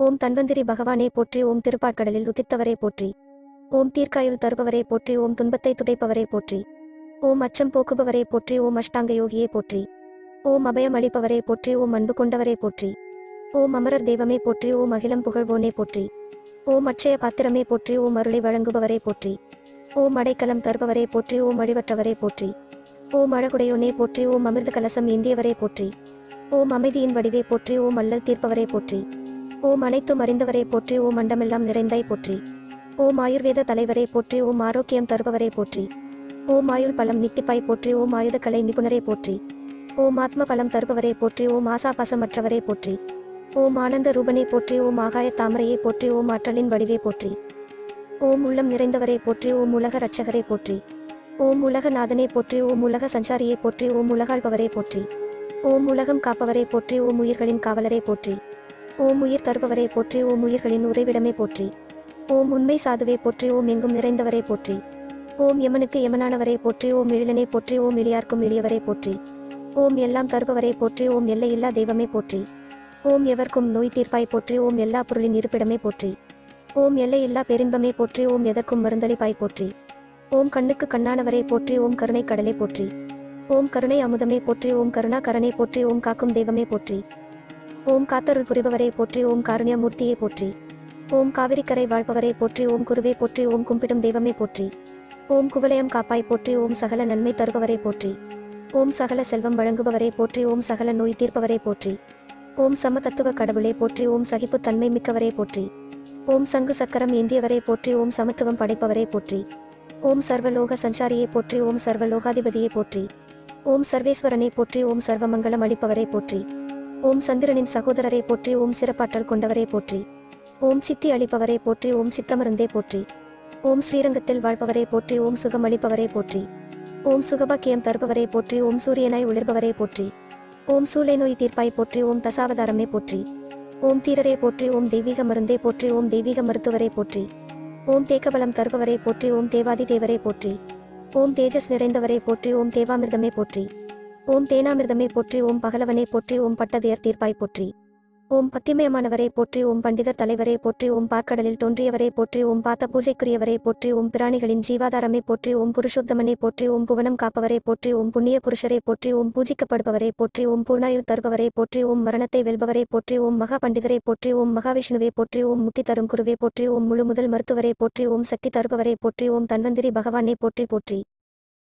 ஓம் தன்வந்திரி பகவானே போற்றி ஓம் திருப்பாற்கடலில் உதித்தவரே போற்றி ஓம் தீர்க்காயுள் தருபவரே போற்றி ஓம் துன்பத்தை துடைப்பவரே போற்றி ஓம் அச்சம் போக்குபவரே போற்றி ஓம் அஷ்டாங்க யோகியே போற்றி ஓம் அபயம் அளிப்பவரே போற்றி ஓம் அன்பு கொண்டவரே போற்றி ஓம் அமரர் தெய்வமே போற்றி ஓம் அகிலம் புகழ்வோனே போற்றி ஓம் அட்சய பாத்திரமே போற்றி ஓம் அருளை வழங்குபவரே போற்றி ஓம் அடைக்கலம் தருபவரே போற்றி ஓம் அழிவற்றவரே போற்றி ஓம் அழகுடையோனே போற்றி ஓம் அமிர்த கலசம் ஏந்தியவரே போற்றி ஓம் அமைதியின் வடிவே போற்றி ஓம் அல்லல் தீர்ப்பவரே போற்றி ஓம் அனைத்தும் அறிந்தவரே போற்றி ஓம் அண்டமெல்லாம் நிறைந்தாய் போற்றி ஓம் ஆயுர்வேத தலைவரே போற்றி ஓம் ஆரோக்கியம் தருபவரே போற்றி ஓம் ஆயுள் பலம் நித்திப்பாய் போற்றி ஓம் ஆயுதக்கலை நிபுணரே போற்றி ஓம் ஆத்ம பலம் தருபவரே போற்றி ஓம் ஆசாபாசமற்றவரே போற்றி ஓம் ஆனந்த ரூபனே போற்றி ஓம் ஆகாய தாமரையே போற்றி ஓம் ஆற்றலின் வடிவே போற்றி ஓம் உள்ளம் நிறைந்தவரே போற்றி ஓம் உலக ரட்சகரே போற்றி ஓம் உலக நாதனே போற்றி ஓம் உலக சஞ்சாரியே போற்றி ஓம் உலகாள்பவரே போற்றி ஓம் உலகம் காப்பவரே போற்றி ஓம் உயிர்களின் காவலரே போற்றி ஓம் உயிர் தருபவரே போற்றி ஓம் உயிர்களின் உறைவிடமே போற்றி ஓம் உண்மை சாதுவே போற்றி ஓம் எங்கும் நிறைந்தவரே போற்றி ஓம் யமனுக்கு யமனானவரே போற்றி ஓம் எழிலனே போற்றி ஓம் எளியார்க்கும் எளியவரே போற்றி ஓம் எல்லாம் தருபவரே போற்றி ஓம் எல்லையில்லா தெய்வமே போற்றி ஓம் எவர்க்கும் நோய் தீர்ப்பாய் போற்றி ஓம் எல்லா பொருளின் இருப்பிடமே போற்றி ஓம் எல்லையில்லா பெரின்பமே போற்றி ஓம் எதற்கும் மருந்தளிப்பாய் போற்றி ஓம் கண்ணுக்கு கண்ணானவரே போற்றி ஓம் கருணை கடலே போற்றி ஓம் கருணை அமுதமே போற்றி ஓம் கருணா கரனே போற்றி ஓம் காக்கும் தெய்வமே போற்றி ஓம் காத்தருள் புரிபவரே போற்றி ஓம் காருண்யமூர்த்தியே போற்றி ஓம் காவிரிக்கரை வாழ்பவரே போற்றி ஓம் குருவே போற்றி ஓம் கும்பிடும் தெய்வமே போற்றி ஓம் குவலயம் காப்பாய் போற்றி ஓம் சகல நன்மை தருபவரே போற்றி ஓம் சகல செல்வம் வழங்குபவரே போற்றி ஓம் சகல நோய் தீர்ப்பவரே போற்றி ஓம் சமதத்துவ கடவுளே போற்றி ஓம் சகிப்புத் தன்மை மிக்கவரே போற்றி ஓம் சங்கு சக்கரம் ஏந்தியவரே போற்றி ஓம் சமத்துவம் படைப்பவரே போற்றி ஓம் சர்வலோக சஞ்சாரியே போற்றி ஓம் சர்வலோகாதிபதியே போற்றி ஓம் சர்வேஸ்வரனே போற்றி ஓம் சர்வமங்கலம் அளிப்பவரே போற்றி ஓம் சந்திரனின் சகோதரரே போற்றி ஓம் சிறப்பாற்றல் கொண்டவரே போற்றி ஓம் சித்தி அளிப்பவரே போற்றி ஓம் சித்தமருந்தே போற்றி ஓம் ஸ்ரீரங்கத்தில் வாழ்பவரே போற்றி ஓம் சுகம் அளிப்பவரே போற்றி ஓம் சுகபாக்கியம் தருபவரே போற்றி ஓம் சூரியனாய் ஒளிர்பவரே போற்றி ஓம் சூளை நோய் தீர்ப்பாய் போற்றி ஓம் தசாவதாரமே போற்றி ஓம் தீரரே போற்றி ஓம் தெய்வீக மருந்தே போற்றி ஓம் தெய்வீக மருத்துவரே போற்றி ஓம் தேக்கபலம் தருபவரே போற்றி ஓம் தேவாதி தேவரே போற்றி ஓம் தேஜஸ் நிறைந்தவரே போற்றி ஓம் தேவாமிர்தமே போற்றி ஓம் தேனாமிர்தமே போற்றி ஓம் பகலவனே போற்றி ஓம் பட்டதையர் தீர்ப்பாய் போற்றி ஓம் பத்திமயமானவரே போற்றி ஓம் பண்டிதர் தலைவரே போற்றி ஓம் பார்க்கடலில் தோன்றியவரே போற்றி ஓம் பாத்த பூஜைக்குரியவரே போற்றி ஓம் பிராணிகளின் ஜீவாதாரமே போற்றி ஓம் புருஷோத்தமனே போற்றி ஓம் புவனம் காப்பவரே போற்றி ஓம் புண்ணிய புருஷரே போற்றி ஓம் பூஜிக்கப்படுபவரே போற்றி ஓம் பூர்ணாயு தருபவரே போற்றி ஓம் மரணத்தை வெல்பவரே போற்றி ஓம் மகா பண்டிதரே போற்றி ஓம் மகாவிஷ்ணுவே போற்றி ஓம் முத்தி தரும் குருவே போற்றி ஓம் முழு முதல் மருத்துவரே போற்றி ஓம் சக்தி தருபவரே போற்றி ஓம் தன்வந்திரி பகவானே போற்றி போற்றி